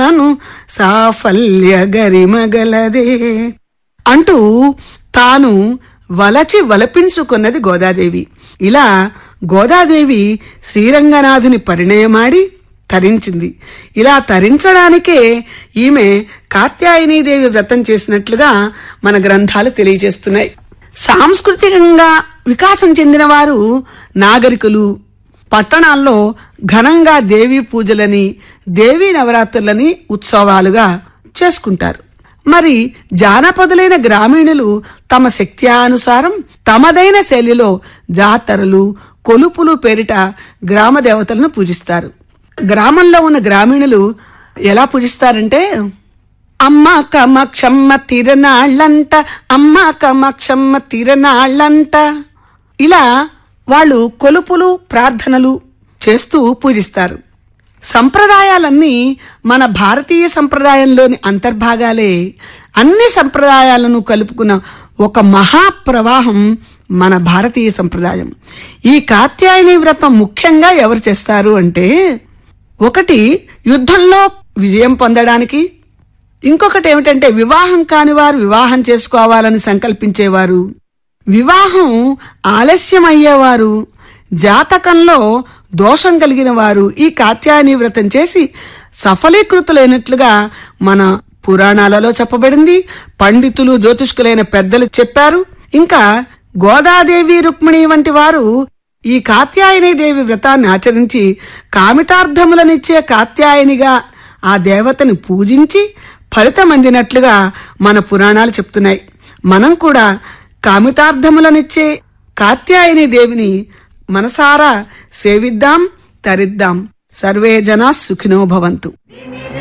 తాను సాఫల్య గరిమగలదే అంటూ తాను వలచి వలపించుకున్నది గోదాదేవి ఇలా గోదాదేవి శ్రీరంగనాథుని పరిణయమాడి తరించింది ఇలా తరించడానికే ఈమె కాత్యాయనీదేవి వ్రతం చేసినట్లుగా మన గ్రంథాలు తెలియజేస్తున్నాయి సాంస్కృతికంగా వికాసం చెందిన వారు నాగరికులు పట్టణాల్లో ఘనంగా దేవీ పూజలని దేవీ నవరాత్రులని ఉత్సవాలుగా చేసుకుంటారు మరి జానపదులైన గ్రామీణులు తమ శక్త్యానుసారం తమదైన శైలిలో జాతరలు కొలుపులు పేరిట గ్రామ దేవతలను పూజిస్తారు గ్రామంలో ఉన్న గ్రామీణులు ఎలా పూజిస్తారంటే అమ్మ కమక్షమ్మ తిరనాళ్ళంట అమ్మ కమక్షమ్మ తిరనాళ్ళంట ఇలా వాళ్ళు కొలుపులు ప్రార్థనలు చేస్తూ పూజిస్తారు సంప్రదాయాలన్నీ మన భారతీయ సంప్రదాయంలోని అంతర్భాగాలే అన్ని సంప్రదాయాలను కలుపుకున్న ఒక మహాప్రవాహం మన భారతీయ సంప్రదాయం ఈ కాత్యాయని వ్రతం ముఖ్యంగా ఎవరు చేస్తారు అంటే ఒకటి యుద్ధంలో విజయం పొందడానికి ఇంకొకటి ఏమిటంటే వివాహం కాని వారు వివాహం చేసుకోవాలని సంకల్పించేవారు వివాహం ఆలస్యం అయ్యేవారు జాతకంలో దోషం కలిగిన వారు ఈ కాత్యాయని వ్రతం చేసి సఫలీకృతులైనట్లుగా మన పురాణాలలో చెప్పబడింది పండితులు జ్యోతిష్కులైన పెద్దలు చెప్పారు ఇంకా గోదాదేవి రుక్మిణి వంటి వారు ఈ కాత్యాయని దేవి వ్రతాన్ని ఆచరించి కామితార్థములనిచ్చే కాత్యాయనిగా ఆ దేవతని పూజించి ఫలితం అందినట్లుగా మన పురాణాలు చెప్తున్నాయి మనం కూడా కామితార్థములనిచ్చే కాత్యాయని దేవిని మనసారా సేవిద్దాం తరిద్దాం సర్వే జనా సుఖినో భవంతు